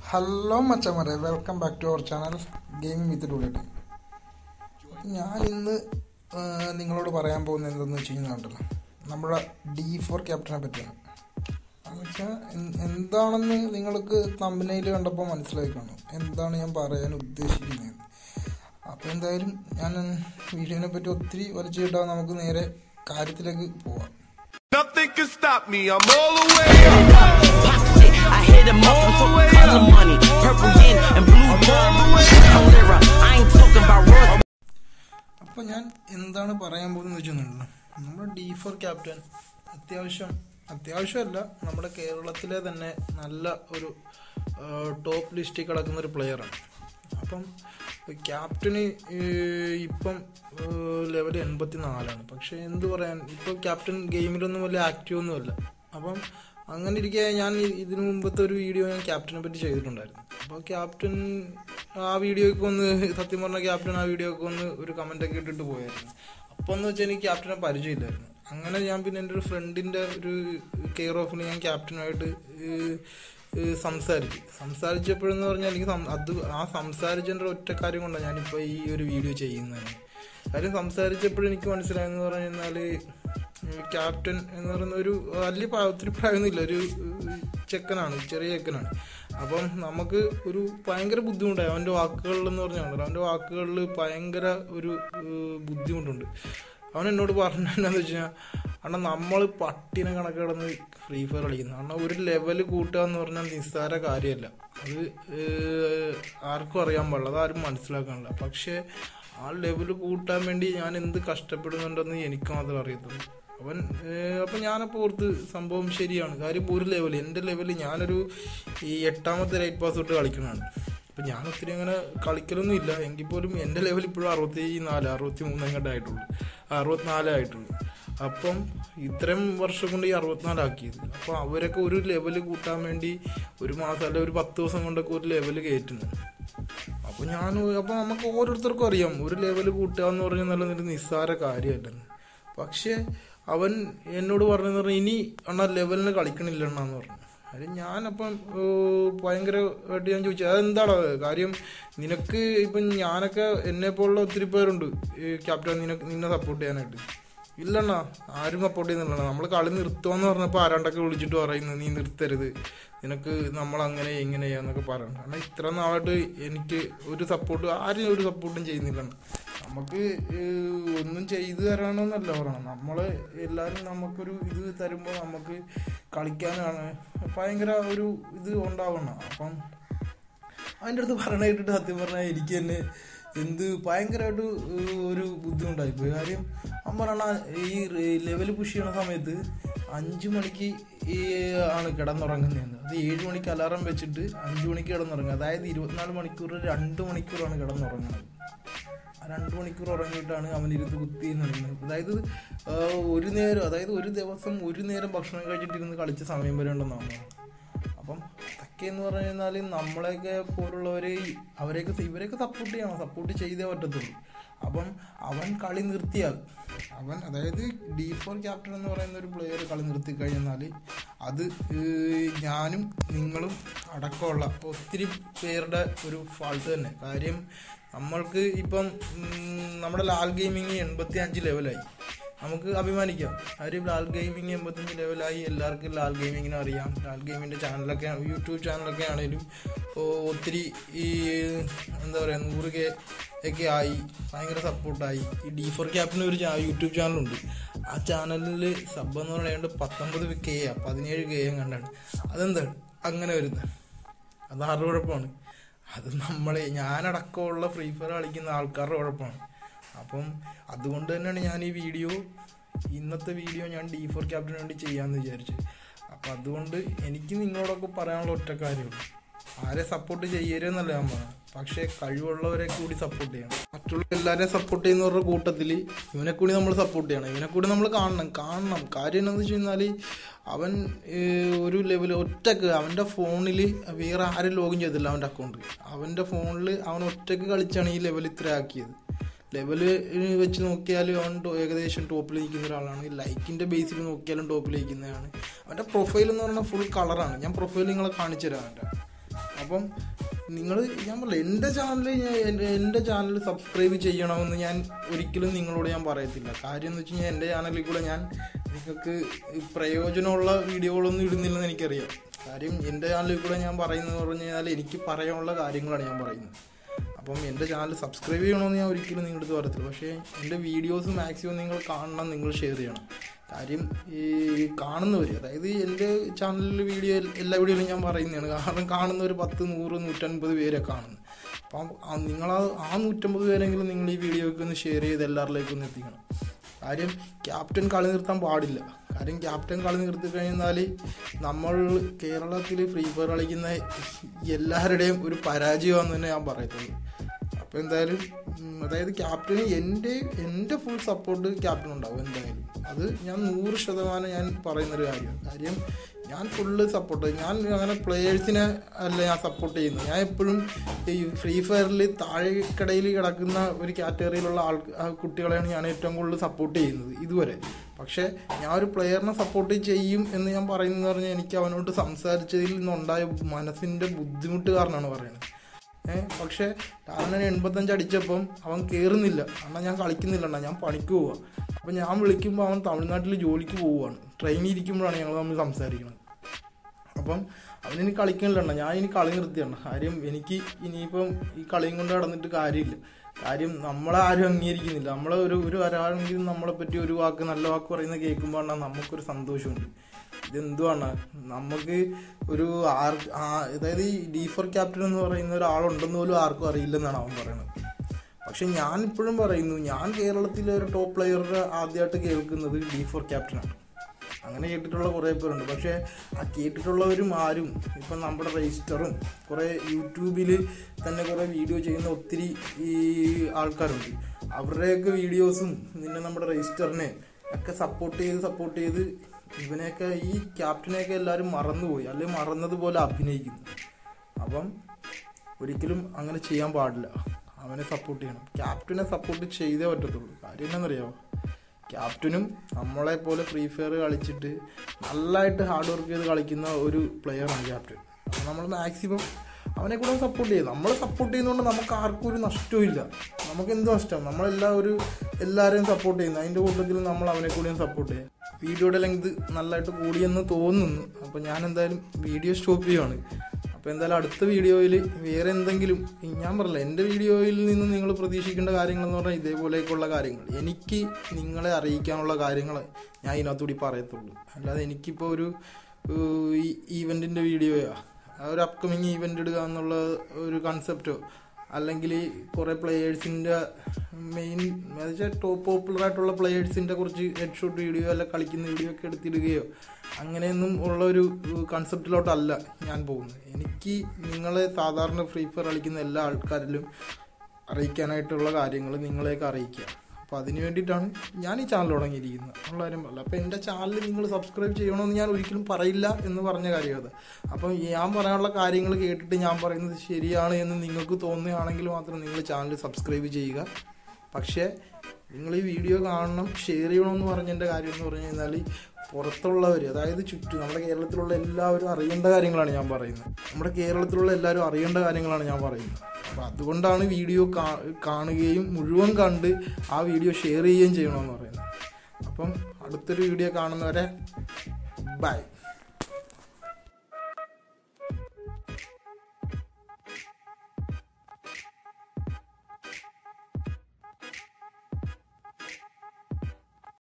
Hello മച്ചന്മാരെ welcome back to our channel gaming with ടൂലറ്റ് ഞാൻ ഇന്ന് ആ, നിങ്ങളോട് പറയാൻ പോകുന്നത് എന്തെന്ന് വെച്ച് കഴിഞ്ഞാൽ ഉണ്ടല്ലോ നമ്മുടെ ഡി ഫോർ ക്യാപ്റ്റനെ പറ്റിയാണ് എന്ന് വെച്ചാൽ എന്താണെന്ന് നിങ്ങൾക്ക് തമ്പനയിൽ കണ്ടപ്പോൾ മനസ്സിലായി കാണും എന്താണ് ഞാൻ പറയാൻ ഉദ്ദേശിക്കുന്നത് അപ്പോൾ എന്തായാലും ഞാൻ വീഡിയോനെ പറ്റി ഒത്തിരി വലിച്ചു കിട്ടാൻ നമുക്ക് നേരെ കാര്യത്തിലേക്ക് പോവാം Nothing can stop me. I'm all the way up. Pop shit, I hit them all for color money. Purple yen and blue ball. Calera, I ain't talking about Ross. അപ്പോൾ ഞാൻ എന്താണ് പറയാൻ പോകുന്നത് വെച്ചിട്ടുണ്ടല്ലോ നമ്മുടെ ഡി ഫോർ ക്യാപ്റ്റൻ അത്യാവശ്യം അത്യാവശ്യമല്ല നമ്മുടെ കേരളത്തിലെ തന്നെ നല്ല ഒരു ടോപ്പ് ലിസ്റ്റിൽ കിടക്കുന്ന ഒരു പ്ലെയറാണ് അപ്പം ക്യാപ്റ്റന് ഇപ്പം ലെവൽ എൺപത്തി നാലാണ് പക്ഷേ എന്ത് പറയാൻ ഇപ്പോൾ ക്യാപ്റ്റൻ ഗെയിമിലൊന്നും വലിയ ആക്റ്റീവ് ഒന്നുമല്ല അപ്പം അങ്ങനെ ഇരിക്കെ ഞാൻ ഇ- ഇതിനു മുമ്പത്തെ ഒരു വീഡിയോ ഞാൻ ക്യാപ്റ്റനെ പറ്റി ചെയ്തിട്ടുണ്ടായിരുന്നു അപ്പോൾ ക്യാപ്റ്റൻ ആ വീഡിയോയ്ക്ക് ഒന്ന് സത്യം പറഞ്ഞ ക്യാപ്റ്റൻ ആ വീഡിയോക്ക് ഒന്ന് ഒരു കമൻ്റ് ഒക്കെ ഇട്ടിട്ട് പോയായിരുന്നു അപ്പോൾ എന്ന് വെച്ചാൽ എനിക്ക് ക്യാപ്റ്റനെ പരിചയമില്ലായിരുന്നു അങ്ങനെ ഞാൻ പിന്നെ എൻ്റെ ഒരു ഫ്രണ്ടിൻ്റെ ഒരു കെയർ ഓഫിൽ ഞാൻ ക്യാപ്റ്റനുമായിട്ട് ഏഹ്, ഏഹ് സംസാരിച്ചു സംസാരിച്ചപ്പോഴെന്ന് പറഞ്ഞാൽ എനിക്ക് സം- അത് ആ സംസാരിച്ചതിൻ്റെ ഒറ്റ കാര്യം കൊണ്ടാണ് ഞാനിപ്പോൾ ഈ ഒരു വീഡിയോ ചെയ്യുന്നത് കാര്യം സംസാരിച്ചപ്പോഴും എനിക്ക് മനസ്സിലായെന്ന് പറഞ്ഞു കഴിഞ്ഞാൽ ക്യാപ്റ്റൻ എന്ന് പറയുന്ന ഒരു വലിയ പ്രായ- ഒത്തിരി പ്രായമൊന്നുമില്ല ഒരു ഏഹ്, ചെക്കനാണ് ചെറിയ ചെക്കനാണ് അപ്പം നമുക്ക് ഒരു ഭയങ്കര ബുദ്ധിമുട്ടായി അവൻ്റെ വാക്കുകളിൽ എന്ന് പറഞ്ഞാൽ അവൻ്റെ വാക്കുകളിൽ ഭയങ്കര ഒരു ഏഹ്, ബുദ്ധിമുട്ടുണ്ട് അവൻ എന്നോട് പറഞ്ഞ എന്താണെന്ന് വെച്ച് കഴിഞ്ഞാൽ അണ്ണാ നമ്മൾ പട്ടിനെ കണക്ക് കിടന്ന് ഫ്രീ ഫയർ കളിക്കുന്നു അണ്ണാ ഒരു ലെവൽ കൂട്ടുക എന്ന് പറഞ്ഞാൽ നിസ്സാര കാര്യമല്ല അത് ഏഹ്, ആർക്കും അറിയാൻ പാടില്ല അതാരും മനസ്സിലാക്കാനില്ല പക്ഷേ ആ ലെവൽ കൂട്ടാൻ വേണ്ടി ഞാൻ എന്ത് കഷ്ടപ്പെടുന്നുണ്ടെന്ന് എനിക്ക് മാത്രമേ അറിയത്തുള്ളൂ അവൻ ഏഹ്, അപ്പം ഞാനപ്പോൾ ഓർത്ത് സംഭവം ശരിയാണ് കാര്യം ഒരു ലെവൽ എൻ്റെ ലെവൽ ഞാനൊരു ഈ എട്ടാമത്തെ ലൈറ്റ് പാസ് തൊട്ട് കളിക്കണതാണ് അപ്പം ഞാൻ ഒത്തിരി അങ്ങനെ കളിക്കലൊന്നും ഇല്ല എങ്കിൽ പോലും എൻ്റെ ലെവൽ ഇപ്പോഴും അറുപത്തി നാല് അറുപത്തി മൂന്ന് എങ്ങോട്ട് ആയിട്ടുള്ളൂ അറുപത്തിനാലേ ആയിട്ടുള്ളൂ അപ്പം ഇത്രയും വർഷം കൊണ്ട് ഈ അറുപത്തിനാലാക്കിയത് അപ്പോൾ അവരൊക്കെ ഒരു ലെവൽ കൂട്ടാൻ വേണ്ടി ഒരു മാസം അല്ലെ ഒരു പത്ത് ദിവസം കൊണ്ടൊക്കെ ഒരു ലെവൽ കയറ്റുന്നു അപ്പോൾ ഞാൻ അപ്പോൾ നമുക്ക് ഓരോരുത്തർക്കും അറിയാം ഒരു ലെവൽ കൂട്ടുക എന്ന് പറഞ്ഞാൽ നല്ല ഒരു നിസ്സാര കാര്യമല്ലെന്ന് പക്ഷേ അവൻ എന്നോട് പറഞ്ഞെന്ന് പറഞ്ഞാൽ ഇനി അണ്ണാ ലെവലിന് കളിക്കണില്ല അണ്ണാന്ന് പറഞ്ഞു അത് ഞാനപ്പം ഏഹ്, ഭയങ്കരമായിട്ട് ഞാൻ ചോദിച്ചു അതെന്താടാ കാര്യം നിനക്ക് ഇപ്പം ഞാനൊക്കെ എന്നെ പോലുള്ള ഒത്തിരി പേരുണ്ട് ഈ ക്യാപ്റ്റൻ നിനക്ക് നിന്നെ സപ്പോർട്ട് ചെയ്യാനായിട്ട് ഇല്ലണ്ണാ ആരും സപ്പോർട്ട് ചെയ്യുന്നില്ല നമ്മൾ കളി നിർത്തുമെന്ന് പറഞ്ഞപ്പോൾ ആരാണ്ടൊക്കെ വിളിച്ചിട്ട് പറയുന്നു നീ നിർത്തരുത് നിനക്ക് നമ്മൾ അങ്ങനെ ഇങ്ങനെ ചെയ്യാന്നൊക്കെ പറയണം കാരണം ഇത്ര നാളായിട്ട് എനിക്ക് ഒരു സപ്പോർട്ട് ആരും ഒരു സപ്പോർട്ടും ചെയ്യുന്നില്ല നമുക്ക് ഏഹ്, ഒന്നും ചെയ്തു തരാനൊന്നല്ല പറയണം നമ്മൾ എല്ലാവരും നമുക്കൊരു ഇത് തരുമ്പോൾ നമുക്ക് കളിക്കാനാണ് ഭയങ്കര ഒരു ഇത് ഉണ്ടാവണം അപ്പം അതിൻ്റെ അടുത്ത് പറഞ്ഞ കേട്ടിട്ട് സത്യം പറഞ്ഞാൽ എനിക്ക് തന്നെ എന്ത് ഭയങ്കരമായിട്ട് ഒരു ബുദ്ധിമുട്ടായിപ്പോയി കാര്യം അവൻ പറയണ ഈ ലെവൽ പുഷ് ചെയ്യണ സമയത്ത് അഞ്ച് മണിക്ക് ഈ ആണ് കിടന്നുറങ്ങുന്നതെന്ന് അത് ഏഴ് മണിക്ക് അലാറം വെച്ചിട്ട് അഞ്ച് മണിക്ക് കിടന്നുറങ്ങുക അതായത് ഇരുപത്തിനാല് മണിക്കൂർ രണ്ട് മണിക്കൂറാണ് കിടന്നുറങ്ങുന്നത് ആ രണ്ട് മണിക്കൂർ ഉറങ്ങിയിട്ടാണ് അവൻ ഇരുന്ന് കുത്തി നടക്കുന്നത് അതായത് ആ, ഒരു നേരം അതായത് ഒരു ദിവസം ഒരു നേരം ഭക്ഷണം കഴിച്ചിട്ടിരുന്ന് കളിച്ച സമയം വരെ ഉണ്ടെന്നാണ് അപ്പം അതൊക്കെ എന്ന് പറഞ്ഞു കഴിഞ്ഞാൽ നമ്മളെയൊക്കെ പോലുള്ളവരെ അവരെയൊക്കെ ഇവരെയൊക്കെ സപ്പോർട്ട് ചെയ്യണം സപ്പോർട്ട് ചെയ്തേ പറ്റത്തുള്ളൂ അപ്പം അവൻ കളി നിർത്തിയാൽ അവൻ അതായത് ഡി ഫോർ ക്യാപ്റ്റൻ എന്ന് പറയുന്ന ഒരു പ്ലെയർ കളി നിർത്തി കഴിഞ്ഞാൽ അത് ഏഹ്, ഞാനും നിങ്ങളും അടക്കമുള്ള ഒത്തിരി പേരുടെ ഒരു ഫാൾട്ട് തന്നെ കാര്യം നമ്മൾക്ക് ഇപ്പം ഉം, നമ്മുടെ ലാൽ ഗെയിമിങ് എൺപത്തി അഞ്ച് ലെവലായി നമുക്ക് അഭിമാനിക്കാം കാര്യം ലാൽ ഗെയിമിങ് എൺപത്തഞ്ച് ലെവലായി എല്ലാവർക്കും ലാൽ ഗെയിമിങ്ങിനെ അറിയാം ലാൽ ഗെയിമിൻ്റെ ചാനലൊക്കെ യൂട്യൂബ് ചാനലൊക്കെ ആണെങ്കിലും ഇപ്പോൾ ഒത്തിരി ഈ എന്താ പറയുക നൂറ് കെ ഒക്കെ ആയി ഭയങ്കര സപ്പോർട്ടായി ഈ ഡി ഫോർ ക്യാപ്പിന് ഒരു ചാ- യൂട്യൂബ് ചാനലുണ്ട് ആ ചാനലിൽ സബ് എന്ന് പറയുന്നത് പത്തൊമ്പത് കെ ആ പതിനേഴ് കെ കണ്ടാണ് അതെന്താണ് അങ്ങനെ വരുന്നത് അത് ആരുടെ കുഴപ്പമാണ് അത് നമ്മളെ ഞാനടക്കമുള്ള ഫ്രീ ഫയർ കളിക്കുന്ന ആൾക്കാരുടെ കുഴപ്പമാണ് അപ്പം അതുകൊണ്ട് തന്നെയാണ് ഞാൻ ഈ വീഡിയോ ഇന്നത്തെ വീഡിയോ ഞാൻ ഡി ഫോർ ക്യാപ്റ്റന് വേണ്ടി ചെയ്യാമെന്ന് വിചാരിച്ചു അപ്പം അതുകൊണ്ട് എനിക്ക് നിങ്ങളോടൊക്കെ പറയാനുള്ള ഒറ്റ കാര്യമുള്ളൂ ആരെ സപ്പോർട്ട് ചെയ്യരുതെന്നല്ല ഞാൻ പറഞ്ഞത് പക്ഷേ കഴിവുള്ളവരെ കൂടി സപ്പോർട്ട് ചെയ്യണം മറ്റുള്ള എല്ലാവരെയും സപ്പോർട്ട് ചെയ്യുന്നവരുടെ കൂട്ടത്തിൽ ഇവനെ കൂടി നമ്മൾ സപ്പോർട്ട് ചെയ്യണം ഇവനെ കൂടി നമ്മൾ കാണണം കാണണം കാര്യം എന്താണെന്ന് വെച്ച് കഴിഞ്ഞാൽ അവൻ ഏഹ്, ഒരു ലെവൽ ഒറ്റക്ക് അവൻ്റെ ഫോണിൽ വേറെ ആരും ലോഗിൻ ചെയ്തില്ല അവൻ്റെ അക്കൗണ്ട് അവൻ്റെ ഫോണിൽ അവൻ ഒറ്റക്ക് കളിച്ചാണ് ഈ ലെവൽ ഇത്ര ആക്കിയത് ലെവല് വെച്ച് നോക്കിയാലും അവൻ ടോ- ഏകദേശം ടോപ്പിൽ നിൽക്കുന്ന ഒരാളാണ് ലൈക്കിൻ്റെ ബേസിൽ നോക്കിയാലും ടോപ്പിൽ നിൽക്കുന്നതാണ് അവൻ്റെ പ്രൊഫൈൽ എന്ന് പറഞ്ഞാൽ ഫുൾ കളറാണ് ഞാൻ പ്രൊഫൈൽ നിങ്ങളെ കാണിച്ചു തരാം അവൻ്റെ അപ്പം നിങ്ങൾ ഞാൻ പറഞ്ഞില്ല എൻ്റെ ചാനൽ ഞാൻ എൻ്റെ- എൻ്റെ ചാനൽ സബ്സ്ക്രൈബ് ചെയ്യണമെന്ന് ഞാൻ ഒരിക്കലും നിങ്ങളോട് ഞാൻ പറയത്തില്ല കാര്യം എന്ന് വെച്ച് കഴിഞ്ഞാൽ എൻ്റെ ചാനലിൽ കൂടെ ഞാൻ നിങ്ങൾക്ക് പ്രയോജനമുള്ള വീഡിയോകളൊന്നും ഇടുന്നില്ലെന്ന് എനിക്കറിയാം കാര്യം എൻ്റെ ചാനലിൽ കൂടെ ഞാൻ പറയുന്നത് പറഞ്ഞു കഴിഞ്ഞാൽ എനിക്ക് പറയാനുള്ള കാര്യങ്ങളാണ് ഞാൻ പറയുന്നത് അപ്പം എൻ്റെ ചാനൽ സബ്സ്ക്രൈബ് ചെയ്യണമെന്ന് ഞാൻ ഒരിക്കലും നിങ്ങളുടെ അടുത്ത് പറയത്തില്ല പക്ഷേ എൻ്റെ വീഡിയോസ് മാക്സിമം നിങ്ങൾ കാണണം നിങ്ങൾ ഷെയർ ചെയ്യണം കാര്യം ഈ കാണുന്നവർ അതായത് എൻ്റെ ചാനലിൽ വീഡിയോ എല്ലാ വീഡിയോയിലും ഞാൻ പറയുന്നതാണ് കാരണം കാണുന്നവർ പത്ത് നൂറ് നൂറ്റൻപത് പേരെ കാണുന്നു അപ്പം ആ- നിങ്ങൾ ആ ആ നൂറ്റമ്പത് പേരെങ്കിലും നിങ്ങൾ ഈ വീഡിയോയ്ക്ക് ഒന്ന് ഷെയർ ചെയ്ത് എല്ലാവരിലേക്കും ഒന്ന് എത്തിക്കണം കാര്യം ക്യാപ്റ്റൻ കളി നിർത്താൻ പാടില്ല കാര്യം ക്യാപ്റ്റൻ കളി നിർത്തി കഴിഞ്ഞാൽ നമ്മൾ കേരളത്തിൽ ഫ്രീ ഫയർ കളിക്കുന്ന എല്ലാവരുടെയും ഒരു പരാജയമാണെന്ന് തന്നെ ഞാൻ പറയത്തുള്ളൂ അപ്പോൾ എന്തായാലും ഉം, അതായത് ക്യാപ്റ്റന് എൻ്റെ എൻ്റെ ഫുൾ സപ്പോർട്ട് ക്യാപ്റ്റൻ ഉണ്ടാവും എന്തായാലും അത് ഞാൻ നൂറ് ശതമാനം ഞാൻ പറയുന്നൊരു കാര്യമാണ് കാര്യം ഞാൻ ഫുള്ള് സപ്പോർട്ട് ഞാൻ അങ്ങനെ പ്ലേയേഴ്സിനെ അല്ല ഞാൻ സപ്പോർട്ട് ചെയ്യുന്നത് ഞാൻ എപ്പോഴും ഈ ഫ്രീ ഫയറിൽ താഴെക്കടയിൽ കിടക്കുന്ന ഒരു കാറ്റഗറിയിലുള്ള ആൾ ആ കുട്ടികളെയാണ് ഞാൻ ഏറ്റവും കൂടുതൽ സപ്പോർട്ട് ചെയ്യുന്നത് ഇതുവരെ പക്ഷേ ഞാൻ ഒരു പ്ലെയറിനെ സപ്പോർട്ട് ചെയ്യും എന്ന് ഞാൻ പറയുന്നത് പറഞ്ഞാൽ എനിക്ക് അവനോട് സംസാരിച്ചതിൽ നിന്നുണ്ടായ മനസ്സിൻ്റെ ബുദ്ധിമുട്ട് കാരണമാണ് പറയുന്നത് ഏഹ് പക്ഷേ കാരണം എൺപത്തഞ്ച് അടിച്ചപ്പം അവൻ കയറുന്നില്ല അണ്ണാ ഞാൻ കളിക്കുന്നില്ല അണ്ണാ ഞാൻ പണിക്ക് പോവാ അപ്പം ഞാൻ വിളിക്കുമ്പോൾ അവൻ തമിഴ്നാട്ടിൽ ജോലിക്ക് പോവുകയാണ് ട്രെയിനിൽ ഇരിക്കുമ്പോഴാണ് ഞങ്ങൾ തമ്മിൽ സംസാരിക്കുന്നത് അപ്പം അവനിനി കളിക്കണില്ല അണ്ണാ ഞാൻ ഇനി കളി നിർത്തിയാണ് കാര്യം എനിക്ക് ഇനിയിപ്പം ഈ കളിയും കൊണ്ട് നടന്നിട്ട് കാര്യമില്ല കാര്യം നമ്മളെ ആരും അംഗീകരിക്കുന്നില്ല നമ്മളെ ഒരു ഒരു ഒരാളെങ്കിലും നമ്മളെ പറ്റി ഒരു വാക്ക് നല്ല വാക്ക് പറയുന്നത് കേൾക്കുമ്പോൾ അണ്ണാ നമുക്കൊരു സന്തോഷമുണ്ട് ഇതെന്തുവാണ് നമുക്ക് ഒരു ആർ ആ- അതായത് ഈ ഡി ഫോർ ക്യാപ്റ്റൻ എന്ന് പറയുന്ന ഒരാളുണ്ടെന്ന് പോലും ആർക്കും അറിയില്ലെന്നാണ് അവൻ പറയുന്നത് പക്ഷെ ഞാൻ ഇപ്പോഴും പറയുന്നു ഞാൻ കേരളത്തിലെ ഒരു ടോപ്പ് പ്ലെയറുടെ ആദ്യമായിട്ട് കേൾക്കുന്നത് ഡി ഫോർ ക്യാപ്റ്റനാണ് അങ്ങനെ കേട്ടിട്ടുള്ള കുറേ പേരുണ്ട് പക്ഷേ ആ കേട്ടിട്ടുള്ളവരും ആരും ഇപ്പം നമ്മുടെ രജിസ്റ്ററും കുറേ യൂട്യൂബിൽ തന്നെ കുറേ വീഡിയോ ചെയ്യുന്ന ഒത്തിരി ഈ ആൾക്കാരുണ്ട് അവരുടെയൊക്കെ വീഡിയോസും പിന്നെ നമ്മുടെ രജിസ്റ്ററിനെ ഒക്കെ സപ്പോർട്ട് ചെയ്ത് സപ്പോർട്ട് ചെയ്ത് ഇവനെയൊക്കെ ഈ ക്യാപ്റ്റനെയൊക്കെ എല്ലാവരും മറന്നുപോയി അല്ലെങ്കിൽ മറന്നതുപോലെ അഭിനയിക്കുന്നു അപ്പം ഒരിക്കലും അങ്ങനെ ചെയ്യാൻ പാടില്ല അവനെ സപ്പോർട്ട് ചെയ്യണം ക്യാപ്റ്റനെ സപ്പോർട്ട് ചെയ്തേ പറ്റത്തുള്ളൂ കാര്യം എന്താണെന്നറിയാമോ ക്യാപ്റ്റനും നമ്മളെ പോലെ ഫ്രീ ഫയർ കളിച്ചിട്ട് നല്ലതായിട്ട് ഹാർഡ് വർക്ക് ചെയ്ത് കളിക്കുന്ന ഒരു പ്ലെയറാണ് ക്യാപ്റ്റൻ അപ്പോൾ നമ്മൾ മാക്സിമം അവനെ കൂടെ സപ്പോർട്ട് ചെയ്യും നമ്മൾ സപ്പോർട്ട് ചെയ്യുന്നതുകൊണ്ട് നമുക്ക് ആർക്കും ഒരു നഷ്ടവും ഇല്ല നമുക്ക് എന്ത് നഷ്ടം നമ്മളെല്ലാം ഒരു എല്ലാവരെയും സപ്പോർട്ട് ചെയ്യുന്നു അതിൻ്റെ കൂട്ടത്തിൽ നമ്മൾ അവനെ കൂടിയും സപ്പോർട്ട് ചെയ്യും വീഡിയോയുടെ ലെങ്ത് നല്ലതായിട്ട് കൂടിയെന്ന് തോന്നുന്നു അപ്പോൾ ഞാൻ എന്തായാലും വീഡിയോ സ്റ്റോപ്പ് ചെയ്യുവാണ് അപ്പോൾ എന്തായാലും അടുത്ത വീഡിയോയിൽ വേറെ എന്തെങ്കിലും ഞാൻ പറഞ്ഞില്ല എൻ്റെ വീഡിയോയിൽ നിന്ന് നിങ്ങൾ പ്രതീക്ഷിക്കേണ്ട കാര്യങ്ങളെന്ന് പറഞ്ഞാൽ ഇതേപോലെയൊക്കെയുള്ള കാര്യങ്ങൾ എനിക്ക് നിങ്ങളെ അറിയിക്കാനുള്ള കാര്യങ്ങൾ ഞാൻ ഇതിനകത്തുകൂടി പറയത്തുള്ളൂ അല്ലാതെ എനിക്കിപ്പോൾ ഒരു ഈവെൻറ്റിൻ്റെ വീഡിയോയോ ഒരു അപ്കമിങ് ഈവെൻ്റ് ഇടുക എന്നുള്ള ഒരു കൺസെപ്റ്റോ അല്ലെങ്കിൽ കുറേ പ്ലെയേഴ്സിൻ്റെ മെയിൻ വെച്ചാൽ ടോപ്പ് പോപ്പുലർ ആയിട്ടുള്ള പ്ലെയേഴ്സിൻ്റെ കുറച്ച് ഹെഡ് ഷോട്ട് വീഡിയോ അല്ല കളിക്കുന്ന വീഡിയോ ഒക്കെ എടുത്തിടുകയോ അങ്ങനെയൊന്നും ഉള്ള ഒരു കൺസെപ്റ്റിലോട്ടല്ല ഞാൻ പോകുന്നത് എനിക്ക് നിങ്ങളെ സാധാരണ ഫ്രീ ഫയർ കളിക്കുന്ന എല്ലാ ആൾക്കാരിലും അറിയിക്കാനായിട്ടുള്ള കാര്യങ്ങൾ നിങ്ങളെയൊക്കെ അറിയിക്കുക അപ്പോൾ അതിന് വേണ്ടിയിട്ടാണ് ഞാൻ ഈ ചാനൽ തുടങ്ങിയിരിക്കുന്നത് ഉള്ള കാര്യം പറയില്ല അപ്പോൾ എൻ്റെ ചാനൽ നിങ്ങൾ സബ്സ്ക്രൈബ് ചെയ്യണമെന്ന് ഞാൻ ഒരിക്കലും പറയില്ല എന്ന് പറഞ്ഞ കാര്യം അത് അപ്പം ഞാൻ പറയാനുള്ള കാര്യങ്ങൾ കേട്ടിട്ട് ഞാൻ പറയുന്നത് ശരിയാണ് എന്ന് നിങ്ങൾക്ക് തോന്നുകയാണെങ്കിൽ മാത്രം നിങ്ങൾ ചാനൽ സബ്സ്ക്രൈബ് ചെയ്യുക പക്ഷേ നിങ്ങൾ ഈ വീഡിയോ കാണണം ഷെയർ ചെയ്യണമെന്ന് പറഞ്ഞതിൻ്റെ കാര്യം എന്ന് പറഞ്ഞു കഴിഞ്ഞാൽ പുറത്തുള്ളവർ അതായത് ചുറ്റും നമ്മുടെ കേരളത്തിലുള്ള എല്ലാവരും അറിയേണ്ട കാര്യങ്ങളാണ് ഞാൻ പറയുന്നത് നമ്മുടെ കേരളത്തിലുള്ള എല്ലാവരും അറിയേണ്ട കാര്യങ്ങളാണ് ഞാൻ പറയുന്നത് അപ്പോൾ അതുകൊണ്ടാണ് വീഡിയോ കാ- കാണുകയും മുഴുവൻ കണ്ട് ആ വീഡിയോ ഷെയർ ചെയ്യുകയും ചെയ്യണമെന്ന് പറയുന്നത് അപ്പം അടുത്തൊരു വീഡിയോ കാണുന്നവരെ ബൈ